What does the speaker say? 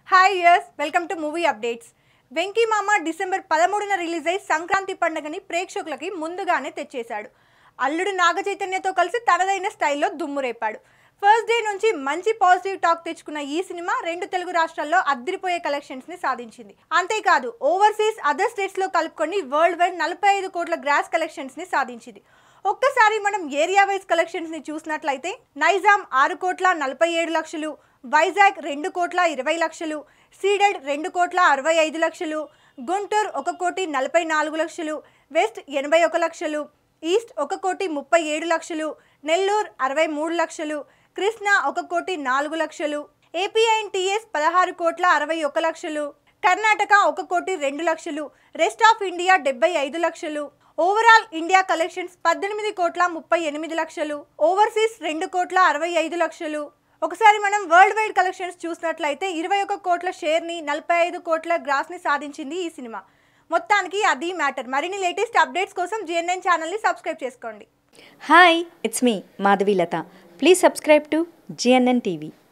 hi yes welcome to movie updates Venky Mama December పదమూడున release అయి సంక్రాంతి పండుగని ప్రేక్షకులకి ముందుగానే తెచ్చేశాడు అల్లుడు నాగ చైతన్యతో కలిసి తనదైన స్టైల్లో దుమ్మురేపాడు ఫస్ట్ డే నుంచి మంచి పాజిటివ్ టాక్ తెచ్చుకున్న ఈ సినిమా రెండు తెలుగు రాష్ట్రాల్లో అద్దరిపోయే కలెక్షన్స్ ని సాధించింది అంతేకాదు ఓవర్సీస్ అదర్ స్టేట్స్ లో కలుపుకొని వరల్డ్ వైడ్ నలభై ఐదు కోట్ల గ్రాస్ కలెక్షన్స్ ని సాధించింది ఒక్కసారి మనం ఏరియా వైజ్ కలెక్షన్స్ ని చూసినట్లయితే నైజాం ఆరు కోట్ల నలభై ఏడు లక్షలు వైజాగ్ రెండు కోట్ల ఇరవై లక్షలు సీడెడ్ రెండు కోట్ల అరవై ఐదు లక్షలు గుంటూరు ఒక కోటి నలభై నాలుగు లక్షలు వెస్ట్ ఎనభై ఒక లక్షలు ఈస్ట్ ఒక కోటి ముప్పై ఏడు లక్షలు నెల్లూరు అరవై మూడు లక్షలు కృష్ణా ఒక కోటి నాలుగు లక్షలు ఏపీఐఎన్టీఎస్ పదహారు కోట్ల అరవై ఒక లక్షలు కర్ణాటక ఒక కోటి రెండు లక్షలు రెస్ట్ ఆఫ్ ఇండియా డెబ్బై ఐదు లక్షలు ఓవరాల్ ఇండియా కలెక్షన్స్ పద్దెనిమిది కోట్ల ముప్పై ఎనిమిది లక్షలు ఓవర్సీస్ రెండు కోట్ల అరవై ఐదు లక్షలు ఒకసారి మనం వరల్డ్ వైడ్ కలెక్షన్స్ చూసినట్లయితే ఇరవై ఒక కోట్ల షేర్ని నలభై ఐదు కోట్ల గ్రాస్ని సాధించింది ఈ సినిమా మొత్తానికి అది మ్యాటర్ మరిన్ని లేటెస్ట్ అప్డేట్స్ కోసం జిఎన్ఎన్ ఛానల్ని సబ్స్క్రైబ్ చేసుకోండి హాయ్ ఇట్స్ మీ Madhavi Latha please subscribe to GNN TV